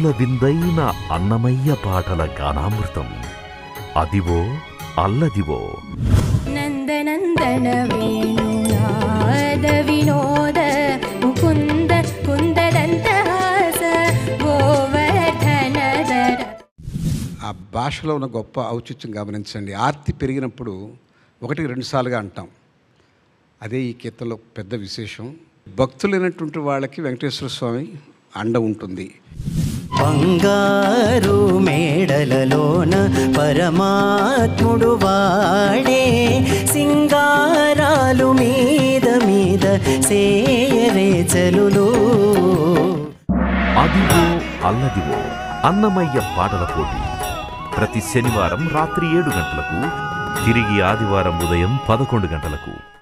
కనుల విందైన అన్నమయ్య పాటల గానామృతం అదివో అల్లదివో నందనందన వేణునాద వినోద ముకుంద కుందదంతహాస గోవర్ధనధర ఆ భాషలో ఉన్న గొప్ప ఔచిత్యం గమనించండి ఆర్తి పెరిగినప్పుడు ఒకటి రెండు సార్లుగా అంటాం అదే ఈ కీర్తనలో పెద్ద విశేషం భక్తులైనటువంటి వాళ్ళకి వెంకటేశ్వర స్వామి అండ ఉంటుంది బంగారు మేడలలోన పరమాత్ముడు వాడే సింగారాలు మీద మీద సేయరే చలులు అదివో అల్లదివో అన్నమయ్య పాటల పోటీ ప్రతి శనివారం రాత్రి ఏడు గంటలకు తిరిగి ఆదివారం ఉదయం పదకొండు గంటలకు